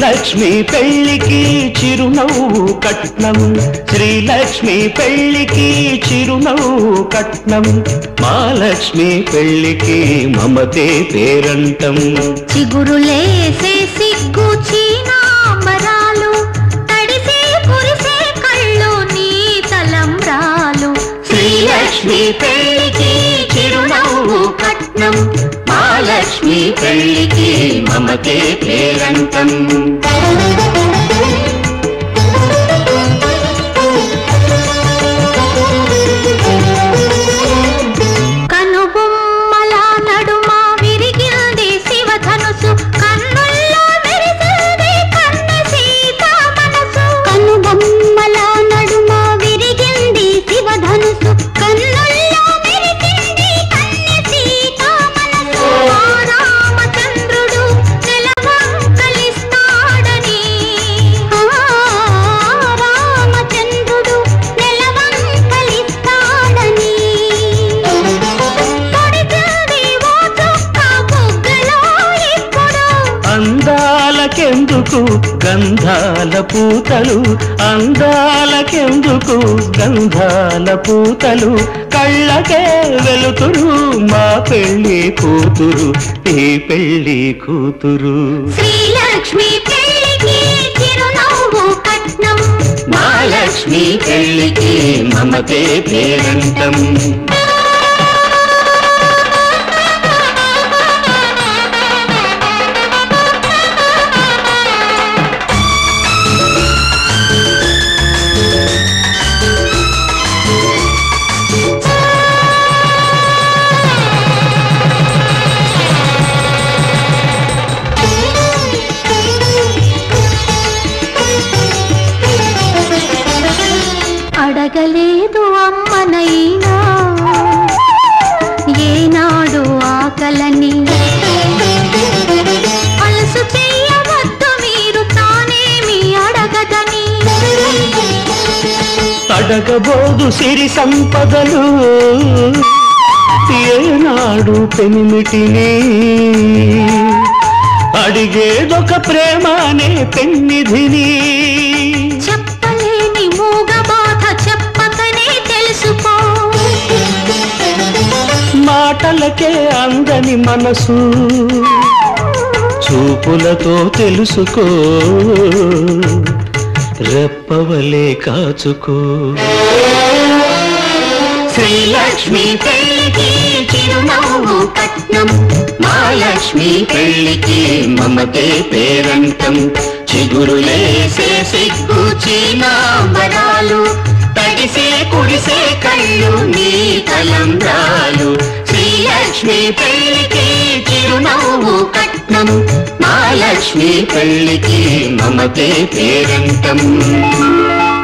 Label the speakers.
Speaker 1: శ్రీలక్ష్మి పెళ్లికి చిరునవ్వు కట్నం శ్రీలక్ష్మి పెళ్లికి చిరునవ్వు కట్నం మహాలక్ష్మి పెళ్లికి మమతే పేరంటం
Speaker 2: చిగురులేసే సిగ్గు చీనాంబరాలు తడిసే కురిసే కళ్ళు నీ తలంబ్రాలు
Speaker 1: శ్రీలక్ష్మి పెళ్లికి చిరునవ్వు కట్నం మహాలక్ష్మి పెళ్లికి మమతే పేరంటం
Speaker 2: కనుబొమ్మల నడుమ విరిగింది శివధనుసు కన్నుల్లో మెరిసింది కన్నె సీత మనసు కనుబొమ్మల నడుమ విరిగింది శివధనుసు కన్నుల్లో మెరిసింది కన్నె సీత మనసు ఆ రామచంద్రుడు నెలవంకలిస్తాడని ఆ రామచంద్రుడు నెలవంకలిస్తాడని పడిపోయింది ఓ చుక్క బుగ్గలో ఇప్పుడు
Speaker 1: అందాలకెందుకు గంధాల పూతలు అందాలకెందుకు గంధాల పూతలు కళ్ళకే వెలుతురు మా పెళ్లి కూతురు ఈ పెళ్లి కూతురు
Speaker 2: శ్రీలక్ష్మి పెళ్లికి చిరునవ్వు కట్నం
Speaker 1: మహాలక్ష్మి పెళ్లికి మమతే పేరంటం
Speaker 2: అడగలేదు అమ్మనైనా ఏనాడు ఆకలని అలసు చెయ్యవద్దు మీరు తానేమి అడగదని
Speaker 1: అడగబోదు సిరి సంపదలు ఏనాడు పెనిమిటిని అడిగేదొక ప్రేమ అనే పెన్నిధిని
Speaker 2: చెప్పలేని మూగ బాధ చెప్పకనే తెలుసుకో
Speaker 1: మాటలకే అందని మనసు చూపులతో తెలుసుకో రెప్పవలే కాచుకో శ్రీలక్ష్మి పెళ్లికి చిరునవ్వు కట్నం మహాలక్ష్మి పెళ్లికి మమతే పేరంటం చిగురులేసే సిగ్గు చీనాంబరాలు తడిసే కుడిసే కళ్ళు నీ తలంబ్రాలు శ్రీలక్ష్మి పెళ్లికి చిరునవ్వు కట్నం మహాలక్ష్మి పెళ్లికి మమతే పేరంటం